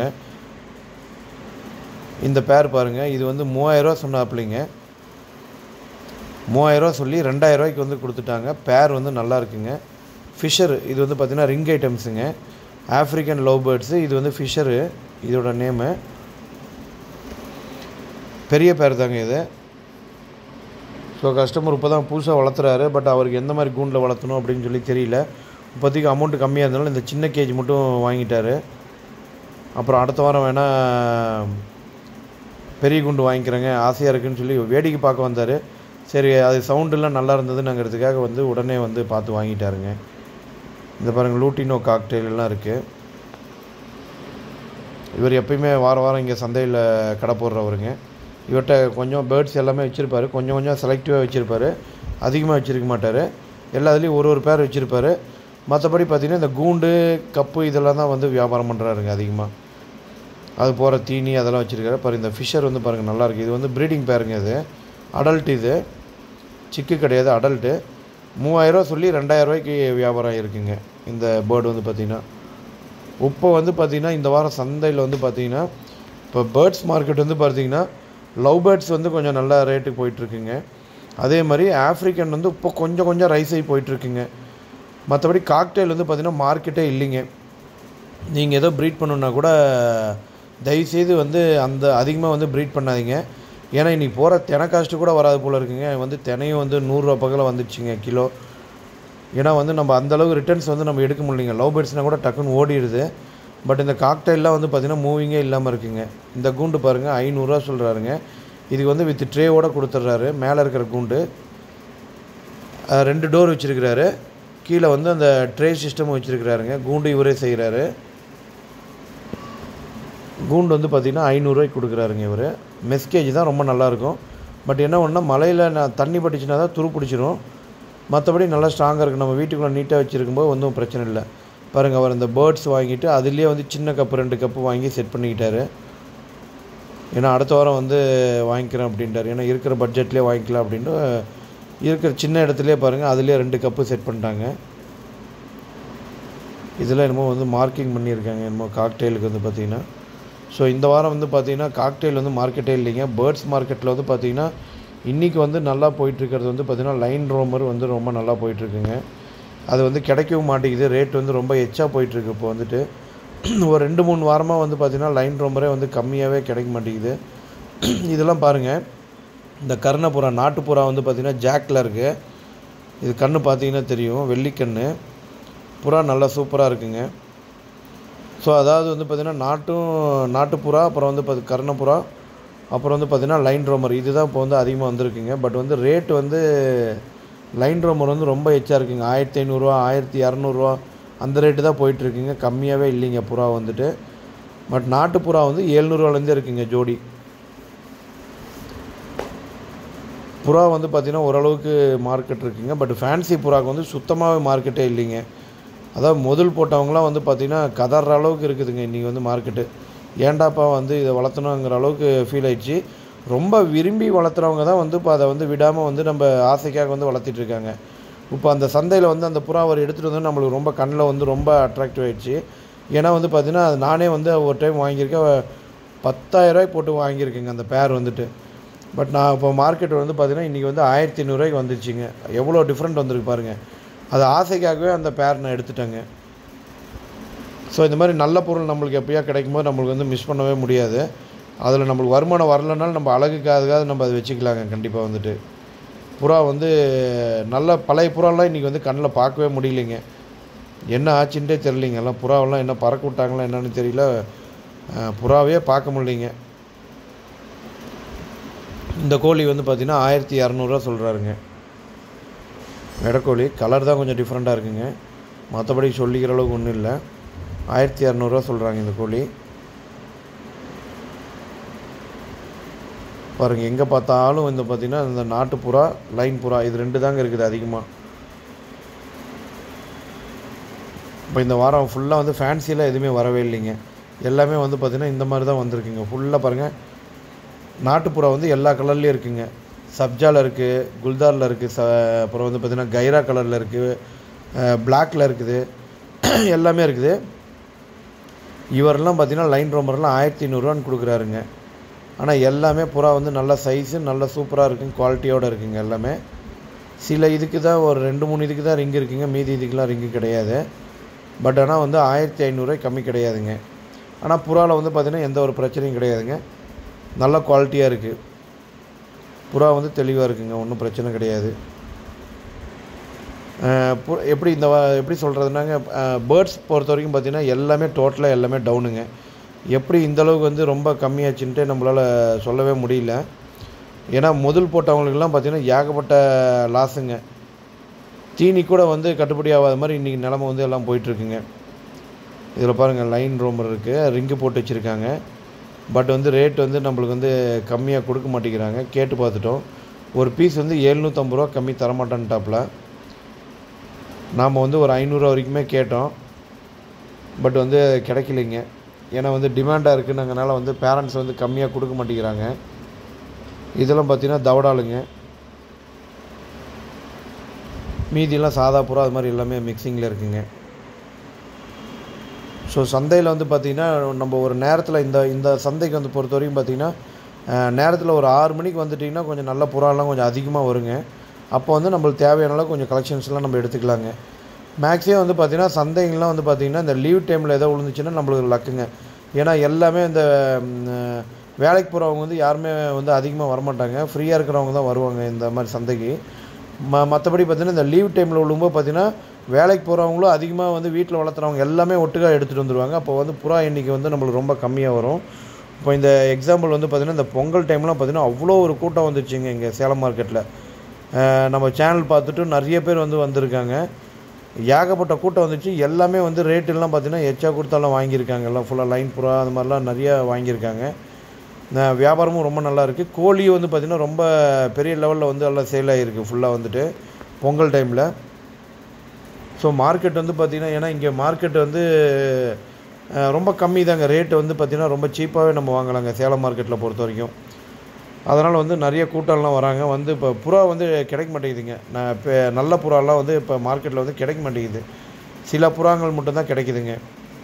இந்த பேர் பாருங்கள் இது வந்து மூவாயிரரூவா சொன்னாப்பிள்ளைங்க மூவாயிரரூவா சொல்லி ரெண்டாயிரரூவாய்க்கு வந்து கொடுத்துட்டாங்க பேர் வந்து நல்லா இருக்குங்க ஃபிஷர் இது வந்து பார்த்திங்கன்னா ரிங் ஐட்டம்ஸுங்க ஆஃப்ரிக்கன் லவ் பேர்ட்ஸு இது வந்து ஃபிஷரு இதோட நேமு பெரிய பேர் தாங்க இது ஸோ கஸ்டமர் இப்போ தான் புதுசாக வளர்த்துறாரு பட் அவருக்கு எந்த மாதிரி கூண்டில் வளர்த்தணும் அப்படின்னு சொல்லி தெரியல இப்போதைக்கு அமௌண்ட்டு கம்மியாக இருந்தாலும் இந்த சின்ன கேஜ் மட்டும் வாங்கிட்டாரு அப்புறம் அடுத்த வாரம் வேணால் பெரிய குண்டு வாங்கிக்கிறேங்க ஆசையாக இருக்குன்னு சொல்லி வேடிக்கை பார்க்க வந்தார் சரி அது சவுண்டெல்லாம் நல்லா இருந்ததுங்கிறதுக்காக வந்து உடனே வந்து பார்த்து வாங்கிட்டாருங்க இந்த பாருங்கள் லூட்டினோ காக்டெயில் எல்லாம் இருக்குது இவர் எப்பயுமே வார வாரம் இங்கே சந்தையில் கடை போடுறவருங்க இவர்கிட்ட கொஞ்சம் பேர்ட்ஸ் எல்லாமே வச்சுருப்பாரு கொஞ்சம் கொஞ்சம் செலக்டிவாக வச்சுருப்பாரு அதிகமாக வச்சுருக்க மாட்டார் எல்லாத்துலேயும் ஒரு ஒரு பேர் வச்சுருப்பாரு மற்றபடி பார்த்திங்கன்னா இந்த கூண்டு கப்பு இதெல்லாம் தான் வந்து வியாபாரம் பண்ணுறாருங்க அதிகமாக அது போகிற தீனி அதெல்லாம் வச்சுருக்காரு பாரு இந்த ஃபிஷர் வந்து பாருங்கள் நல்லாயிருக்கு இது வந்து ப்ரீடிங் பேருங்க இது அடல்ட் இது சிக்கு கிடையாது அடல்ட்டு மூவாயிரரூவா சொல்லி ரெண்டாயிரரூவாய்க்கு வியாபாரம் இருக்குங்க இந்த பேர்டு வந்து பார்த்திங்கன்னா இப்போ வந்து பார்த்திங்கன்னா இந்த வாரம் சந்தையில் வந்து பார்த்திங்கன்னா இப்போ பேர்ட்ஸ் மார்க்கெட் வந்து பார்த்திங்கன்னா லவ் பேர்ட்ஸ் வந்து கொஞ்சம் நல்ல ரேட்டுக்கு போயிட்டுருக்குங்க அதே மாதிரி ஆஃப்ரிக்கன் வந்து இப்போ கொஞ்சம் கொஞ்சம் ரைஸ் ஆகி போயிட்டுருக்குங்க மற்றபடி காக்டெயில் வந்து பார்த்திங்கன்னா மார்க்கெட்டே இல்லைங்க நீங்கள் ஏதோ ப்ரீட் பண்ணணுன்னா கூட தயவுசெய்து வந்து அந்த அதிகமாக வந்து ப்ரீட் பண்ணாதீங்க ஏன்னா இன்றைக்கி போகிற தெனை காஸ்ட்டு கூட வராது போல் இருக்குங்க வந்து தினையும் வந்து நூறுரூவா பக்கத்தில் வந்துடுச்சுங்க கிலோ ஏன்னா வந்து நம்ம அந்தளவுக்கு ரிட்டர்ன்ஸ் வந்து நம்ம எடுக்க முடியலைங்க லவ் பேர்ட்ஸ்னால் கூட டக்குன்னு ஓடிடுது பட் இந்த காக்டைல்லாம் வந்து பார்த்திங்கன்னா மூவிங்கே இல்லாமல் இருக்குங்க இந்த கூண்டு பாருங்கள் ஐநூறுரூவா சொல்கிறாருங்க இதுக்கு வந்து வித் ட்ரேவோட கொடுத்துட்றாரு மேலே இருக்கிற கூண்டு அஹ் ரெண்டு டோர் வச்சுருக்கிறாரு கீழே வந்து அந்த ட்ரே சிஸ்டம் வச்சுருக்கிறாருங்க கூண்டு இவரே செய்கிறாரு கூண்டு வந்து பார்த்திங்கன்னா ஐநூறுரூவாய்க்கு கொடுக்குறாருங்க இவர் மெஸ்கேஜ் தான் ரொம்ப நல்லாயிருக்கும் பட் என்ன ஒன்றா மலையில் நான் தண்ணி பட்டுச்சுன்னா தான் துரு பிடிச்சிரும் மற்றபடி நல்லா ஸ்ட்ராங்காக இருக்குது நம்ம வீட்டுக்குள்ளே நீட்டாக வச்சுருக்கும்போது ஒன்றும் பிரச்சனை இல்லை பாருங்கள் அவர் இந்த பேர்ட்ஸ் வாங்கிட்டு அதுலேயே வந்து சின்ன கப்பு ரெண்டு கப்பு வாங்கி செட் பண்ணிக்கிட்டாரு ஏன்னா அடுத்த வாரம் வந்து வாங்கிக்கிறேன் அப்படின்ட்டார் ஏன்னா இருக்கிற பட்ஜெட்லேயே வாங்கிக்கலாம் அப்படின்ட்டு இருக்கிற சின்ன இடத்துலையே பாருங்கள் அதுலேயே ரெண்டு கப்பு செட் பண்ணிட்டாங்க இதில் என்னமோ வந்து மார்க்கிங் பண்ணியிருக்காங்க என்னமோ காக்டெயிலுக்கு வந்து பார்த்திங்கன்னா ஸோ இந்த வாரம் வந்து பார்த்திங்கன்னா காக்டெயில் வந்து மார்க்கெட்டே இல்லைங்க பேர்ட்ஸ் மார்க்கெட்டில் வந்து பார்த்திங்கன்னா இன்றைக்கி வந்து நல்லா போயிட்டுருக்கிறது வந்து பார்த்திங்கன்னா லைன் ரோமர் வந்து ரொம்ப நல்லா போயிட்டுருக்குங்க அது வந்து கிடைக்கவும் மாட்டேங்குது ரேட் வந்து ரொம்ப எச்சா போயிட்டுருக்கு இப்போ வந்துட்டு ஒரு ரெண்டு மூணு வாரமாக வந்து பார்த்திங்கன்னா லைன் ரோமரே வந்து கம்மியாகவே கிடைக்க மாட்டேங்குது இதெல்லாம் பாருங்கள் இந்த கர்ணப்புறா நாட்டுப்புறா வந்து பார்த்திங்கன்னா ஜாக்கில் இருக்குது இது கண்ணு பார்த்தீங்கன்னா தெரியும் வெள்ளிக்கண்ணு புறா நல்லா சூப்பராக இருக்குங்க ஸோ அதாவது வந்து பார்த்திங்கன்னா நாட்டும் நாட்டுப்புறா அப்புறம் வந்து பார்த்து கர்ணப்புறா அப்புறம் வந்து பார்த்திங்கன்னா லைன் ரோமர் இதுதான் இப்போ வந்து அதிகமாக வந்திருக்குங்க பட் வந்து ரேட் வந்து லைன் ரோமர் வந்து ரொம்ப எச்சா இருக்குங்க ஆயிரத்தி ஐநூறுரூவா ஆயிரத்தி இரநூறுவா அந்த ரேட்டு தான் போயிட்டுருக்குங்க கம்மியாகவே இல்லைங்க புறா வந்துட்டு பட் நாட்டுப்புறா வந்து ஏழ்நூறுவாலேருந்தே இருக்குங்க ஜோடி புறா வந்து பார்த்திங்கன்னா ஓரளவுக்கு மார்க்கெட் இருக்குங்க பட் ஃபேன்சி புறாக்கு வந்து சுத்தமாகவே மார்க்கெட்டே இல்லைங்க அதாவது முதல் போட்டவங்களாம் வந்து பார்த்திங்கன்னா கதற அளவுக்கு இருக்குதுங்க இன்றைக்கி வந்து மார்க்கெட்டு ஏண்டாப்பா வந்து இதை வளர்த்தணுங்கிற அளவுக்கு ஃபீல் ஆயிடுச்சு ரொம்ப விரும்பி வளர்த்துறவங்க தான் வந்து இப்போ அதை வந்து விடாமல் வந்து நம்ம ஆசைக்காக வந்து வளர்த்திட்டு இருக்காங்க இப்போ அந்த சந்தையில் வந்து அந்த புறா அவர் எடுத்துகிட்டு வந்து நம்மளுக்கு ரொம்ப கண்ணில் வந்து ரொம்ப அட்ராக்டிவ் ஆயிடுச்சு ஏன்னா வந்து பார்த்திங்கன்னா அது நானே வந்து ஒரு டைம் வாங்கியிருக்கேன் பத்தாயிரரூவாய்க்கு போட்டு வாங்கியிருக்கேங்க அந்த பேர் வந்துட்டு பட் நான் இப்போ மார்க்கெட் வந்து பார்த்திங்கன்னா இன்றைக்கி வந்து ஆயிரத்தி ஐநூறுரூவாய்க்கு வந்துருச்சுங்க எவ்வளோ டிஃப்ரெண்ட் வந்திருக்கு பாருங்கள் அது ஆசைக்காகவே அந்த பேர் நான் எடுத்துட்டேங்க ஸோ இந்த மாதிரி நல்ல பொருள் நம்மளுக்கு எப்போயா கிடைக்கும்போது நம்மளுக்கு வந்து மிஸ் பண்ணவே முடியாது அதில் நம்மளுக்கு வருமானம் வரலனாலும் நம்ம அழகுக்காக நம்ம அதை வச்சுக்கலாங்க கண்டிப்பாக வந்துட்டு புறா வந்து நல்ல பழைய புறாலாம் இன்றைக்கி வந்து கண்ணில் பார்க்கவே முடியலைங்க என்ன ஆச்சுன்ட்டே தெரிலிங்க எல்லாம் புறாவெல்லாம் என்ன பறக்க விட்டாங்களா என்னன்னு தெரியல அஹ், புறாவே பார்க்க முடியலைங்க இந்த கோழி வந்து பார்த்திங்கன்னா ஆயிரத்தி இரநூறுவா சொல்கிறாருங்க வெடக்கோழி கலர் தான் கொஞ்சம் டிஃப்ரெண்ட்டாக இருக்குங்க மற்றபடி சொல்லிக்கிற அளவுக்கு ஒன்றும் இல்லை ஆயிரத்தி இரநூறுவா சொல்கிறாங்க இந்த கோழி பாருங்கள் எங்கே பார்த்தாலும் வந்து பார்த்திங்கன்னா இந்த நாட்டுப்புறா லைன் புறா இது ரெண்டு தாங்க இருக்குது அதிகமாக இப்போ இந்த வாரம் ஃபுல்லாக வந்து ஃபேன்சியில் எதுவுமே வரவே இல்லைங்க எல்லாமே வந்து பார்த்திங்கன்னா இந்த மாதிரி தான் வந்திருக்குங்க ஃபுல்லாக பாருங்கள் நாட்டுப்புறா வந்து எல்லா கலர்லேயும் இருக்குங்க சப்ஜாவில் இருக்குது குல்தாரில் இருக்குது ச அப்புறம் வந்து பார்த்திங்கன்னா கைரா கலரில் இருக்குது பிளாக்கில் இருக்குது எல்லாமே இருக்குது இவரெல்லாம் பார்த்திங்கன்னா லைன் ரோமர்லாம் ஆயிரத்தி ஐநூறுரூவான்னு கொடுக்குறாருங்க ஆனால் எல்லாமே புறா வந்து நல்ல சைஸு நல்ல சூப்பராக இருக்குங்க குவாலிட்டியோடு இருக்குங்க எல்லாமே சில இதுக்கு தான் ஒரு ரெண்டு மூணு இதுக்கு தான் ரிங்கு இருக்குங்க மீதி இதுக்கெலாம் ரிங்கு கிடையாது பட் ஆனால் வந்து ஆயிரத்தி ஐநூறுரூவாய் கம்மி கிடையாதுங்க ஆனால் புறாவில் வந்து பார்த்திங்கன்னா எந்த ஒரு பிரச்சனையும் கிடையாதுங்க நல்ல குவாலிட்டியாக இருக்குது புறா வந்து தெளிவாக இருக்குங்க ஒன்றும் பிரச்சனை கிடையாது அஹ் பு- எப்படி இந்த வா- எப்படி சொல்கிறதுனாங்க பேர்ட்ஸ் பொறுத்த வரைக்கும் பார்த்தீங்கன்னா எல்லாமே டோட்டலாக எல்லாமே டவுனுங்க எப்படி இந்த அளவுக்கு வந்து ரொம்ப கம்மியாச்சுன்ட்டு நம்மளால் சொல்லவே முடியல ஏன்னா முதல் போட்டவங்களுக்கெல்லாம் பார்த்தீங்கன்னா ஏகப்பட்ட லாஸுங்க தீனி கூட வந்து கட்டுப்படி ஆகாத மாதிரி இன்றைக்கி நிலமை வந்து எல்லாம் போயிட்டுருக்குங்க இதில் பாருங்கள் லைன் ரோமர் இருக்குது ரிங்கு போட்டு வச்சுருக்காங்க பட் வந்து ரேட் வந்து நம்மளுக்கு வந்து கம்மியாக கொடுக்க மாட்டேங்கிறாங்க கேட்டு பார்த்துட்டோம் ஒரு பீஸ் வந்து எழுநூற்றம்பது ரூபா கம்மி தரமாட்டேன்ட்டாப்புல நாம் வந்து ஒரு ஐநூறுரூவா வரைக்குமே கேட்டோம் பட் வந்து கிடைக்கலைங்க ஏன்னா வந்து டிமாண்டாக இருக்குன்னங்கனால வந்து பேரண்ட்ஸ் வந்து கம்மியாக கொடுக்க மாட்டேங்கிறாங்க இதெல்லாம் பார்த்தீங்கன்னா தவடாலுங்க மீதியெல்லாம் சாதா புறா அது மாதிரி எல்லாமே மிக்சிங்கில் இருக்குங்க ஸோ சந்தையில் வந்து பார்த்திங்கன்னா நம்ம ஒரு நேரத்தில் இந்த இந்த சந்தைக்கு வந்து பொறுத்த வரைக்கும் பார்த்திங்கன்னா நேரத்தில் ஒரு ஆறு மணிக்கு வந்துட்டிங்கன்னா கொஞ்சம் நல்ல புறாலாம் கொஞ்சம் அதிகமாக வருங்க அப்போ வந்து நம்மளுக்கு தேவையான அளவுக்கு கொஞ்சம் கலெக்ஷன்ஸ்லாம் நம்ம எடுத்துக்கலாங்க மேக்ஸிமம் வந்து பார்த்திங்கன்னா சந்தைங்கள்லாம் வந்து பார்த்திங்கன்னா இந்த லீவ் டைமில் ஏதோ விழுந்துச்சுன்னா நம்மளுக்கு லக்குங்க ஏன்னா எல்லாமே இந்த வேலைக்கு போகிறவங்க வந்து யாருமே வந்து அதிகமாக வரமாட்டாங்க ஃப்ரீயாக இருக்கிறவங்க தான் வருவாங்க இந்த மாதிரி சந்தைக்கு ம மற்றபடி பார்த்தீங்கன்னா இந்த லீவ் டைமில் உள்ளும்போது பார்த்தீங்கன்னா வேலைக்கு போகிறவங்களும் அதிகமாக வந்து வீட்டில் வளர்த்துறவங்க எல்லாமே ஒட்டுக்கா எடுத்துகிட்டு வந்துடுவாங்க அப்போ வந்து புறா எண்ணிக்கை வந்து நம்மளுக்கு ரொம்ப கம்மியாக வரும் இப்போ இந்த எக்ஸாம்பிள் வந்து பார்த்திங்கன்னா இந்த பொங்கல் டைம்லாம் பார்த்திங்கன்னா அவ்வளோ ஒரு கூட்டம் வந்துருச்சுங்க இங்கே சேலம் மார்க்கெட்டில் நம்ம சேனல் பார்த்துட்டு நிறைய பேர் வந்து வந்திருக்காங்க ஏகப்பட்ட கூட்டம் வந்துச்சு எல்லாமே வந்து ரேட்டெல்லாம் பார்த்தீங்கன்னா எச்சா கொடுத்தாலும் வாங்கியிருக்காங்க எல்லாம் ஃபுல்லாக லைன் புறா அது மாதிரிலாம் நிறையா வாங்கியிருக்காங்க ந- வியாபாரமும் ரொம்ப நல்லா இருக்குது கோழி வந்து பார்த்திங்கன்னா ரொம்ப பெரிய லெவலில் வந்து எல்லாம் சேல் ஆகிருக்கு ஃபுல்லாக வந்துட்டு பொங்கல் டைமில் ஸோ மார்க்கெட் வந்து பார்த்திங்கன்னா ஏன்னா இங்கே மார்க்கெட் வந்து அஹ், ரொம்ப கம்மி தாங்க ரேட்டு வந்து பார்த்திங்கன்னா ரொம்ப சீப்பாகவே நம்ம வாங்கலாங்க சேலம் மார்க்கெட்டில் பொறுத்த வரைக்கும் அதனால் வந்து நிறைய கூட்டம்லாம் வராங்க வந்து இப்போ புறா வந்து கிடைக்க மாட்டேங்குதுங்க நான் இப்போ நல்ல புறாலாம் வந்து இப்போ மார்க்கெட்டில் வந்து கிடைக்க மாட்டேங்குது சில புறாங்கள் மட்டும்தான் கிடைக்குதுங்க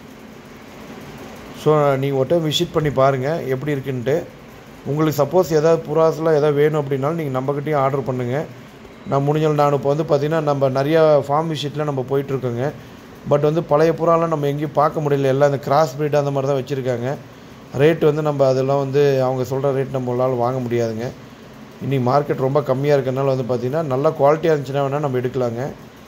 ஸோ நீங்கள் ஒரு டைம் விசிட் பண்ணி பாருங்கள் எப்படி இருக்குன்ட்டு உங்களுக்கு சப்போஸ் ஏதாவது புறாஸ்லாம் ஏதாவது வேணும் அப்படின்னாலும் நீங்கள் நம்மக்கிட்டேயும் ஆர்டர் பண்ணுங்கள் நான் முடிஞ்சல் நான் இப்போ வந்து பார்த்திங்கன்னா நம்ம நிறையா ஃபார்ம் விசிட்டில் நம்ம போயிட்டுருக்கோங்க பட் வந்து பழைய புறாலாம் நம்ம எங்கேயும் பார்க்க முடியல எல்லாம் இந்த கிராஸ் breed அந்த மாதிரி தான் வச்சுருக்காங்க ரேட் வந்து நம்ம அதெல்லாம் வந்து அவங்க சொல்கிற ரேட் நம்மளால் வாங்க முடியாதுங்க இன்றைக்கி மார்க்கெட் ரொம்ப கம்மியாக இருக்கறனால வந்து பார்த்திங்கன்னா நல்ல குவாலிட்டியாக இருந்துச்சுன்னா வேணால் நம்ம எடுக்கலாங்க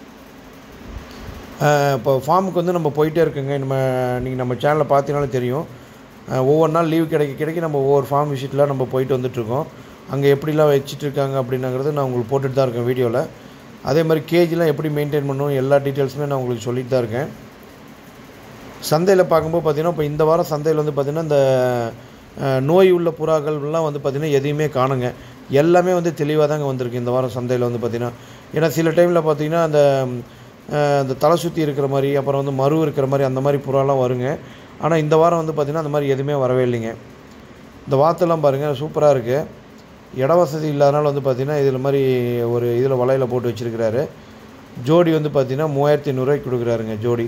அஹ் இப்போ ஃபார்முக்கு வந்து நம்ம போயிட்டே இருக்குங்க நம்ம நீங்கள் நம்ம சேனலை பார்த்தீங்கனாலும் தெரியும் அஹ் ஒவ்வொரு நாள் லீவ் கிடைக்க கிடைக்க நம்ம ஒவ்வொரு ஃபார்ம் விசிட்டில் நம்ம போயிட்டு வந்துட்டுருக்கோம் அங்கே எப்படிலாம் வச்சுட்டு இருக்காங்க அப்படின்னாங்கிறது நான் உங்களுக்கு போட்டுட்டு தான் இருக்கேன் வீடியோவில் அதே மாதிரி கேஜிலாம் எப்படி மெயின்டைன் பண்ணணும் எல்லா டீட்டெயில்ஸுமே நான் உங்களுக்கு சொல்லிட்டு தான் இருக்கேன் சந்தையில் பார்க்கும்போது பார்த்தீங்கன்னா இப்போ இந்த வாரம் சந்தையில் வந்து பார்த்திங்கன்னா இந்த அஹ், நோய் உள்ள புறாக்கள்லாம் வந்து பார்த்திங்கன்னா எதையுமே காணுங்க எல்லாமே வந்து தெளிவாக தாங்க வந்திருக்கு இந்த வாரம் சந்தையில் வந்து பார்த்திங்கன்னா ஏன்னா சில டைமில் பார்த்தீங்கன்னா அந்த அஹ், அந்த தலை சுற்றி இருக்கிற மாதிரி அப்புறம் வந்து மறு இருக்கிற மாதிரி அந்த மாதிரி புறாலாம் வருங்க ஆனால் இந்த வாரம் வந்து பார்த்திங்கன்னா அந்த மாதிரி எதுவுமே வரவே இல்லைங்க இந்த வாத்தெல்லாம் பாருங்கள் சூப்பராக இருக்குது இட வசதி இல்லாதனால வந்து பார்த்திங்கன்னா இதில் மாதிரி ஒரு இதில் வலையில் போட்டு வச்சுருக்கிறாரு ஜோடி வந்து பார்த்திங்கன்னா மூவாயிரத்தி ஐநூறுரூவாய்க்கு கொடுக்குறாருங்க ஜோடி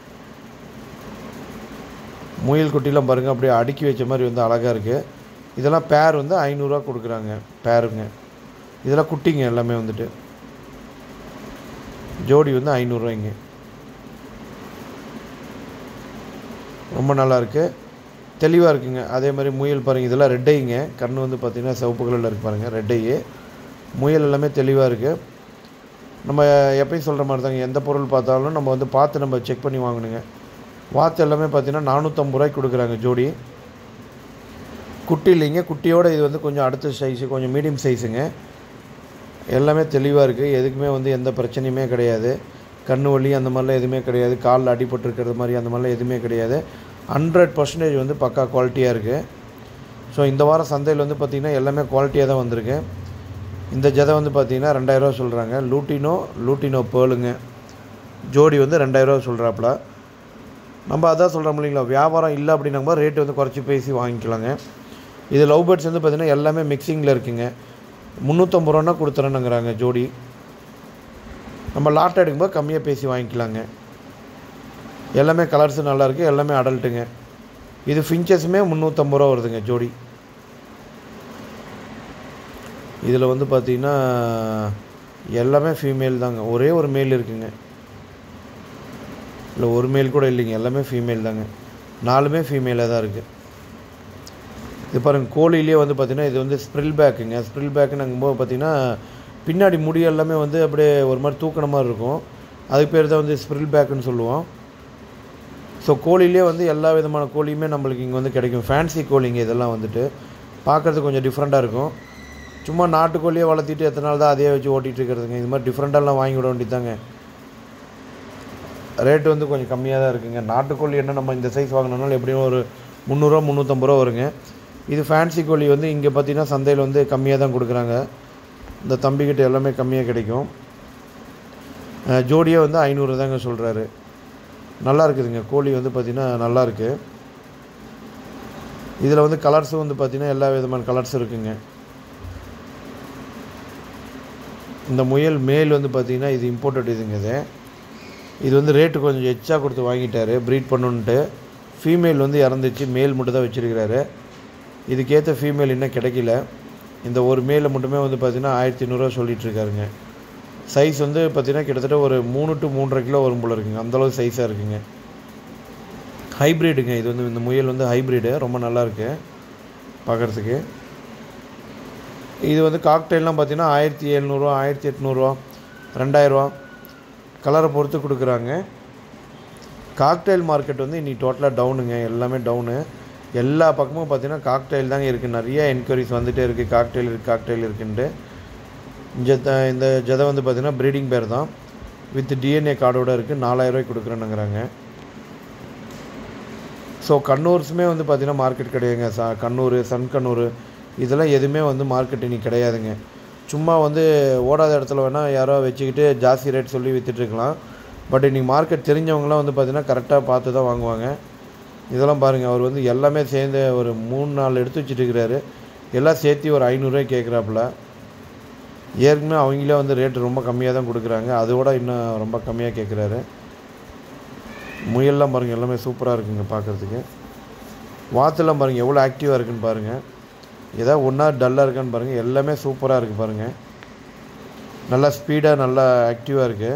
முயல் குட்டிலாம் பாருங்கள் அப்படியே அடுக்கி வச்ச மாதிரி வந்து அழகாக இருக்குது இதெல்லாம் பேர் வந்து ஐநூறுரூவா கொடுக்குறாங்க பேருங்க இதெல்லாம் குட்டிங்க எல்லாமே வந்துட்டு ஜோடி வந்து ஐநூறுரூவாய்ங்க ரொம்ப நல்லா இருக்குது தெளிவாக இருக்குங்க அதே மாதிரி முயல் பாருங்கள் இதெல்லாம் ரெட்டைங்க கண் வந்து பார்த்திங்கன்னா சிவப்பு கலரில் இருக்கு பாருங்கள் ரெட்டையே முயல் எல்லாமே தெளிவாக இருக்குது நம்ம எப்பயும் சொல்கிற மாதிரி தாங்க எந்த பொருள் பார்த்தாலும் நம்ம வந்து பார்த்து நம்ம செக் பண்ணி வாங்கணுங்க வாத்து எல்லாமே பார்த்தீங்கன்னா நானூற்றம்பது ரூபாய்க்கு கொடுக்குறாங்க ஜோடி குட்டி இல்லைங்க குட்டியோட இது வந்து கொஞ்சம் அடுத்த சைஸு கொஞ்சம் மீடியம் சைஸுங்க எல்லாமே தெளிவாக இருக்குது எதுக்குமே வந்து எந்த பிரச்சனையுமே கிடையாது கண்ணு வலி அந்த மாதிரிலாம் எதுவுமே கிடையாது காலில் அடிபட்டிருக்கிறது மாதிரி அந்த மாதிரிலாம் எதுவுமே கிடையாது ஹண்ட்ரட் பர்சன்டேஜ் வந்து பக்கா குவாலிட்டியாக இருக்குது ஸோ இந்த வாரம் சந்தையில் வந்து பார்த்திங்கன்னா எல்லாமே குவாலிட்டியாக தான் வந்திருக்கு இந்த ஜதை வந்து பார்த்திங்கன்னா ரெண்டாயிரரூவா சொல்கிறாங்க லூட்டினோ லூட்டினோ பேர்லுங்க ஜோடி வந்து ரெண்டாயிரரூவா சொல்கிறாப்புல நம்ம அதான் சொல்கிறோம் இல்லைங்களா வியாபாரம் இல்லை அப்படின்னாங்க ரேட்டு வந்து குறைச்சி பேசி வாங்கிக்கலாங்க இது லவ் பேர்ட்ஸ் வந்து பார்த்திங்கன்னா எல்லாமே மிக்சிங்கில் இருக்குங்க முந்நூற்றம்பது ரூபான்னா கொடுத்துறேனுங்கிறாங்க ஜோடி நம்ம லாட் எடுக்கும்போது கம்மியாக பேசி வாங்கிக்கலாங்க எல்லாமே கலர்ஸும் நல்லா இருக்குது எல்லாமே அடல்ட்டுங்க இது ஃபின்ச்சஸுமே முந்நூற்றம்பது ரூபா வருதுங்க ஜோடி இதில் வந்து பார்த்திங்கன்னா எல்லாமே ஃபீமேல் தாங்க ஒரே ஒரு மேல் இருக்குங்க இல்லை ஒரு மேல் கூட இல்லைங்க எல்லாமே ஃபீமேல் தாங்க நாலுமே ஃபீமேலாக தான் இருக்குது இது பாருங்க கோழியிலே வந்து பார்த்திங்கன்னா இது வந்து ஸ்ப்ரில் பேக்குங்க ஸ்ப்ரில் பேக்குன்னு பார்த்திங்கன்னா பின்னாடி முடி எல்லாமே வந்து அப்படியே ஒரு மாதிரி தூக்கின மாதிரி இருக்கும் அதுக்கு பேர் தான் வந்து ஸ்ப்ரில் பேக்குன்னு சொல்லுவோம் ஸோ கோழிலே வந்து எல்லா விதமான கோழியுமே நம்மளுக்கு இங்கே வந்து கிடைக்கும் ஃபேன்சி கோழிங்க இதெல்லாம் வந்துட்டு பார்க்குறதுக்கு கொஞ்சம் டிஃப்ரெண்ட்டாக இருக்கும் சும்மா நாட்டுக்கோழியே வளர்த்திட்டு எத்தனை நாள் தான் அதே வச்சு ஓட்டிகிட்டு இருக்கிறதுங்க இது மாதிரி டிஃப்ரெண்ட்டாலாம் வாங்கி விட வேண்டியதாங்க ரேட்டு வந்து கொஞ்சம் கம்மியாக தான் இருக்குங்க நாட்டுக்கோழி என்ன நம்ம இந்த சைஸ் வாங்கினோம்னாலும் எப்படியும் ஒரு முந்நூறுரூவா முந்நூற்றம்பது ரூபா வருங்க இது ஃபேன்சி கோழி வந்து இங்கே பார்த்தீங்கன்னா சந்தையில் வந்து கம்மியாக தான் கொடுக்குறாங்க இந்த தம்பிக்கிட்ட எல்லாமே கம்மியாக கிடைக்கும் அஹ் ஜோடியே வந்து ஐநூறு தாங்க சொல்கிறாரு நல்லா இருக்குதுங்க கோழி வந்து பார்த்திங்கன்னா நல்லா இருக்கு இதில் வந்து கலர்ஸும் வந்து பார்த்திங்கன்னா எல்லா விதமான கலர்ஸ் இருக்குங்க இந்த முயல் மேல் வந்து பார்த்திங்கன்னா இது இம்போர்ட்டட் இதுங்க இது இது வந்து ரேட்டு கொஞ்சம் எச்சா கொடுத்து வாங்கிட்டாரு ப்ரீட் பண்ணணுன்ட்டு ஃபீமேல் வந்து இறந்துச்சு மேல் மட்டும் தான் வச்சுருக்கிறாரு இதுக்கேற்ற ஃபீமேல் இன்னும் கிடைக்கல இந்த ஒரு மேலை மட்டுமே வந்து பார்த்திங்கன்னா ஆயிரத்தி ஐநூறுரூவா சொல்லிட்டு இருக்காருங்க சைஸ் வந்து பார்த்திங்கன்னா கிட்டத்தட்ட ஒரு மூணு டு மூன்றரை கிலோ வரும் போல இருக்குங்க அந்தளவு சைஸாக இருக்குங்க ஹைப்ரிடுங்க இது வந்து இந்த முயல் வந்து ஹைப்ரிடு ரொம்ப நல்லா இருக்கு பார்க்குறதுக்கு இது வந்து காக்டெயில்லாம் பார்த்தீங்கன்னா ஆயிரத்தி எழுநூறுவா ஆயிரத்தி எட்நூறுவா ரெண்டாயிரரூவா கலரை பொறுத்து கொடுக்குறாங்க காக்டெயில் மார்க்கெட் வந்து இன்னைக்கு டோட்டலாக டவுனுங்க எல்லாமே டவுனு எல்லா பக்கமும் பார்த்தீங்கன்னா காக்டெயில் தாங்க இருக்குது நிறைய என்கொயரிஸ் வந்துகிட்டே இருக்குது காக்டெயில் இருக்குது காக்டெயில் இருக்குன்ட்டு இந்த த- இந்த ஜதை வந்து பார்த்தீங்கன்னா ப்ரீடிங் பேர் தான் வித் டிஎன்ஏ கார்டோட இருக்குது நாலாயிரரூவாய்க்கு கொடுக்குறேன்னுங்கிறாங்க ஸோ கண்ணூர்ஸுமே வந்து பார்த்தீங்கன்னா மார்க்கெட் கிடையாதுங்க ச கண்ணூர் சன் கண்ணூர் இதெல்லாம் எதுவுமே வந்து மார்க்கெட் இன்னைக்கு கிடையாதுங்க சும்மா வந்து ஓடாத இடத்துல வேணால் யாரோ வச்சுக்கிட்டு ஜாஸ்தி ரேட் சொல்லி விற்றுட்ருக்கலாம் பட் இன்றைக்கி மார்க்கெட் தெரிஞ்சவங்களாம் வந்து பார்த்தீங்கன்னா கரெக்டாக பார்த்து தான் வாங்குவாங்க இதெல்லாம் பாருங்கள் அவர் வந்து எல்லாமே சேர்ந்து ஒரு மூணு நாலு எடுத்து வச்சுட்டு இருக்கிறாரு எல்லாம் சேர்த்து ஒரு ஐநூறுரூவாய் கேட்குறாப்புல ஏற்கனவே அவங்களே வந்து ரேட்டு ரொம்ப கம்மியாக தான் கொடுக்குறாங்க அதோட இன்னும் ரொம்ப கம்மியாக கேட்குறாரு முயல்லாம் பாருங்கள் எல்லாமே சூப்பராக இருக்குங்க பார்க்குறதுக்கு வாத்தெல்லாம் பாருங்கள் எவ்வளோ ஆக்டிவாக இருக்குன்னு பாருங்கள் ஏதாவது ஒன்றா டல்லாக இருக்கான்னு பாருங்கள் எல்லாமே சூப்பராக இருக்குது பாருங்கள் நல்லா ஸ்பீடாக நல்லா ஆக்டிவாக இருக்குது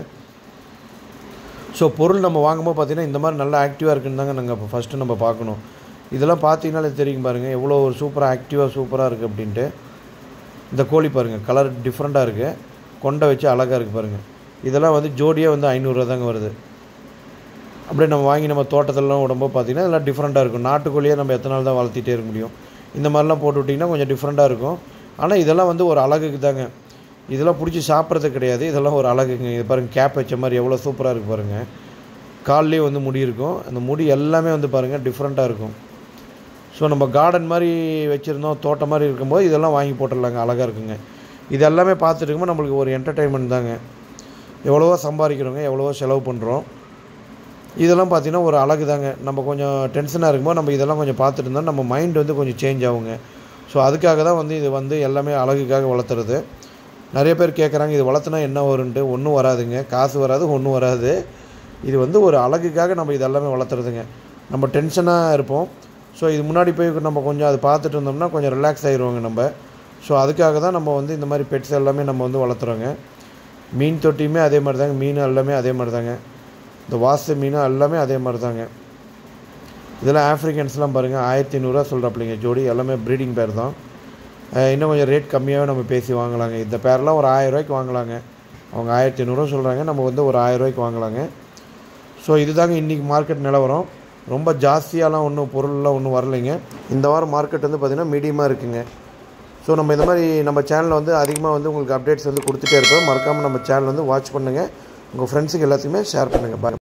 ஸோ பொருள் நம்ம வாங்கும்போது பார்த்தீங்கன்னா இந்த மாதிரி நல்லா ஆக்டிவாக இருக்குன்னு தாங்க நாங்கள் இப்போ ஃபஸ்ட்டு நம்ம பார்க்கணும் இதெல்லாம் பார்த்தீங்கன்னாலே தெரியும் பாருங்கள் எவ்வளோ ஒரு சூப்பராக ஆக்டிவாக சூப்பராக இருக்குது அப்படின்ட்டு இந்த கோழி பாருங்கள் கலர் டிஃப்ரெண்ட்டாக இருக்குது கொண்டை வச்சு அழகாக இருக்குது பாருங்கள் இதெல்லாம் வந்து ஜோடியாக வந்து ஐநூறுரூவா தாங்க வருது அப்படியே நம்ம வாங்கி நம்ம தோட்டத்திலலாம் விடும்போது பார்த்தீங்கன்னா இதெல்லாம் டிஃப்ரெண்ட்டாக இருக்கும் நாட்டுக்கோழியை நம்ம எத்தனை நாள் தான் வளர்த்திட்டே இருக்க முடியும் இந்த மாதிரிலாம் போட்டு விட்டிங்கன்னா கொஞ்சம் டிஃப்ரெண்ட்டாக இருக்கும் ஆனால் இதெல்லாம் வந்து ஒரு அழகுக்கு தாங்க இதெல்லாம் பிடிச்சி சாப்பிட்றது கிடையாது இதெல்லாம் ஒரு அழகுங்க இது பாருங்கள் கேப் வச்ச மாதிரி எவ்வளோ சூப்பராக இருக்குது பாருங்கள் கால்லேயே வந்து முடி இருக்கும் அந்த முடி எல்லாமே வந்து பாருங்கள் டிஃப்ரெண்ட்டாக இருக்கும் ஸோ நம்ம கார்டன் மாதிரி வச்சுருந்தோம் தோட்டம் மாதிரி இருக்கும்போது இதெல்லாம் வாங்கி போட்டுடலாங்க அழகாக இருக்குங்க இது எல்லாமே பார்த்துட்டு இருக்கும்போது நம்மளுக்கு ஒரு என்டர்டெயின்மெண்ட் தாங்க எவ்வளவோ சம்பாதிக்கிறோங்க எவ்வளவோ செலவு பண்ணுறோம் இதெல்லாம் பார்த்தீங்கன்னா ஒரு அழகு தாங்க நம்ம கொஞ்சம் டென்ஷனாக இருக்கும்போது நம்ம இதெல்லாம் கொஞ்சம் பார்த்துட்டு இருந்தால் நம்ம மைண்ட் வந்து கொஞ்சம் சேஞ்ச் ஆகுங்க ஸோ அதுக்காக தான் வந்து இது வந்து எல்லாமே அழகுக்காக வளர்த்துறது நிறைய பேர் கேட்குறாங்க இது வளர்த்துனா என்ன வரும்ன்ட்டு ஒன்றும் வராதுங்க காசு வராது ஒன்றும் வராது இது வந்து ஒரு அழகுக்காக நம்ம இது எல்லாமே வளர்த்துறதுங்க நம்ம டென்ஷனாக இருப்போம் ஸோ இது முன்னாடி போய் நம்ம கொஞ்சம் அதை பார்த்துட்டு இருந்தோம்னா கொஞ்சம் ரிலாக்ஸ் ஆயிடுவாங்க நம்ம ஸோ அதுக்காக தான் நம்ம வந்து இந்த மாதிரி பெட்ஸ் எல்லாமே நம்ம வந்து வளர்த்துறோங்க மீன் தொட்டியுமே அதே மாதிரி தாங்க மீன் எல்லாமே அதே மாதிரி தாங்க இந்த வாசு மீன் எல்லாமே அதே மாதிரி தாங்க இதெல்லாம் ஆஃப்ரிக்கன்ஸ்லாம் பாருங்கள் ஆயிரத்தி ஐநூறுரூவா சொல்கிறாப்பிள்ளைங்க ஜோடி எல்லாமே ப்ரீடிங் பேர் தான் அஹ் இன்னும் கொஞ்சம் ரேட் கம்மியாகவே நம்ம பேசி வாங்கலாங்க இந்த பேர்லாம் ஒரு ஆயிரரூவாய்க்கு வாங்கலாங்க அவங்க ஆயிரத்தி ஐநூறுரூவா சொல்கிறாங்க நம்ம வந்து ஒரு ஆயிரரூவாய்க்கு வாங்கலாங்க ஸோ இதுதாங்க இன்றைக்கி மார்க்கெட் நிலவரம் ரொம்ப ஜாஸ்தியாலாம் ஒன்றும் பொருள்லாம் ஒன்றும் வரலைங்க இந்த வாரம் மார்க்கெட் வந்து பார்த்திங்கன்னா மீடியமாக இருக்குங்க ஸோ நம்ம இந்த மாதிரி நம்ம சேனலில் வந்து அதிகமாக வந்து உங்களுக்கு அப்டேட்ஸ் வந்து கொடுத்துட்டே இருப்போம் மறக்காமல் நம்ம சேனல் வந்து வாட்ச் பண்ணுங்கள் உங்கள் ஃப்ரெண்ட்ஸுக்கு எல்லாத்துக்குமே ஷேர் பண்ணுங்கள் பாய்